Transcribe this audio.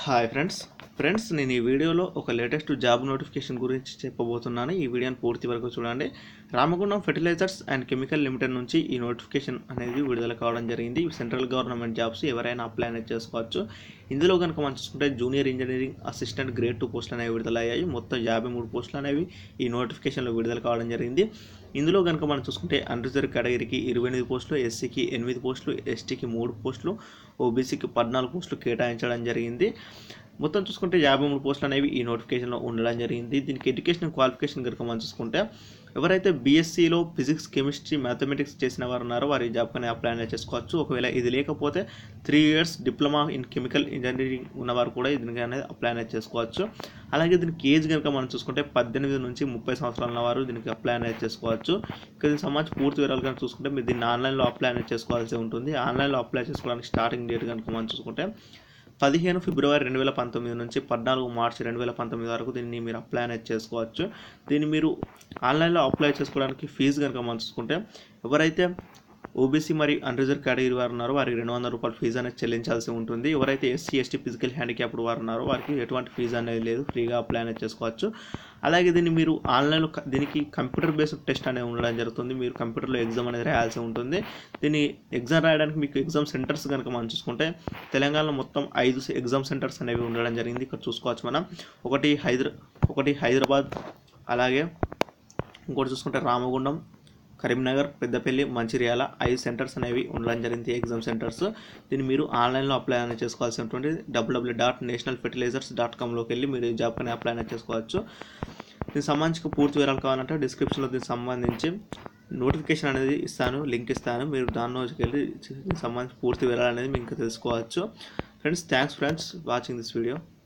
hi friends friends నేను ఈ వీడియోలో ఒక లేటెస్ట్ జాబ్ నోటిఫికేషన్ గురించి చెప్పబోతున్నాను ఈ వీడియోని పూర్తి వరకు చూడండి Ramagundam fertilizers and chemical limited నుంచి ఈ నోటిఫికేషన్ అనేది విడుదల కావడం జరిగింది ఇవి సెంట్రల్ గవర్నమెంట్ జాబ్స్ ఎవరైనా అప్లై అనేది చేసుకోవచ్చు ఇందులో కనుక మనం చూసుకుంటే junior engineering assistant grade two పోస్టులు అనేవి విడుదలయ్యాయి మొత్తం యాభై మూడు పోస్టులు అనేవి ఈ నోటిఫికేషన్లో విడుదల కావడం జరిగింది ఇందులో కనుక మనం చూసుకుంటే అన్రిజర్వ్ కేటగిరీకి ఇరవై ఎనిమిది పోస్టులు ఎస్సీకి ఎనిమిది పోస్టులు ఎస్టీకి మూడు పోస్టులు ఓబీసీకి పద్నాలుగు పోస్టులు కేటాయించడం జరిగింది మొత్తం చూసుకుంటే యాభై మూడు పోస్టులు అనేవి ఈ నోటిఫికేషన్లో ఉండడం జరిగింది దీనికి ఎడ్యుకేషన్ క్వాలిఫికేషన్ కనుక మనం చూసుకుంటే ఎవరైతే బీఎస్సీలో ఫిజిక్స్ కెమిస్ట్రీ మ్యాథమెటిక్స్ చేసిన వారు ఉన్నారో వారి జాబ్ కానీ అప్లై అనేది చేసుకోవచ్చు ఒకవేళ ఇది లేకపోతే three years diploma in chemical engineering ఉన్నవారు కూడా దీనికి అనేది అప్లై అనేది చేసుకోవచ్చు అలాగే దీనికి ఏజ్ కనుక మనం చూసుకుంటే పద్దెనిమిది నుంచి ముప్పై సంవత్సరాల ఉన్న వారు దీనికి అప్లై అనేది చేసుకోవచ్చు ఇక దీనికి సంబంధించి పూర్తి వివరాలు కనుక చూసుకుంటే మీరు దీన్ని ఆన్లైన్లో అప్లై అనేది చేసుకోవాల్సి ఉంటుంది ఆన్లైన్లో అప్లై చేసుకోవడానికి స్టార్టింగ్ డేట్ కనుక మనం చూసుకుంటే పదిహేను ఫిబ్రవరి రెండు వేల పంతొమ్మిది నుంచి పద్నాలుగు మార్చి రెండు వేల పంతొమ్మిది వరకు దీన్ని మీరు అప్లై అనేది చేసుకోవచ్చు దీన్ని మీరు ఆన్లైన్లో అప్లై చేసుకోవడానికి ఫీజు కనుక మనం చూసుకుంటే ఎవరైతే ఓబీసీ మరియు అన్రిజర్వ్ కేటగిరీ వారు ఉన్నారో వారికి రెండు వందల రూపాయల ఫీజు అనేది చెల్లించాల్సి ఉంటుంది ఎవరైతే ఎస్సీ ఎస్టీ ఫిజికల్ హ్యాండిక్యాప్డ్ వారు ఉన్నారో వారికి ఎటువంటి ఫీజు అనేది లేదు ఫ్రీగా అప్లై అనేది చేసుకోవచ్చు అలాగే దీన్ని మీరు ఆన్లైన్లో క- దీనికి కంప్యూటర్ బేస్డ్ టెస్ట్ అనేది ఉండడం జరుగుతుంది మీరు కంప్యూటర్లో ఎగ్జామ్ అనేది రాయాల్సి ఉంటుంది దీన్ని ఎగ్జామ్ రాయడానికి మీకు ఎగ్జామ్ సెంటర్స్ కనుక మనం చూసుకుంటే తెలంగాణలో మొత్తం ఐదు ఎగ్జామ్ సెంటర్స్ అనేవి ఉండడం జరిగింది ఇక్కడ చూసుకోవచ్చు మనం ఒకటి హైదరా ఒకటి హైదరాబాద్ అలాగే ఇంకోటి చూసుకుంటే రామగుండం కరీంనగర్ పెద్దపల్లి మంచిర్యాల ఐదు సెంటర్స్ అనేవి ఉండడం జరిగింది ఎగ్జామ్ సెంటర్స్ దీన్ని మీరు ఆన్లైన్లో అప్లై అనేది చేసుకోవాల్సి ఉంటుంది WWW dot national fertilizers dot కామ్లోకి వెళ్ళి మీరు ఈ జాబ్ కానీ అప్లై అనేది చేసుకోవచ్చు దీనికి సంబంధించి పూర్తి వివరాలు కావాలంటే డిస్క్రిప్షన్లో దీనికి సంబంధించి నోటిఫికేషన్ అనేది ఇస్తాను లింక్ ఇస్తాను మీరు దానిలోకి వెళ్ళి దీనికి సంబంధించి పూర్తి వివరాలు అనేది మీకు తెలుసుకోవచ్చు friends thanks friends watching this video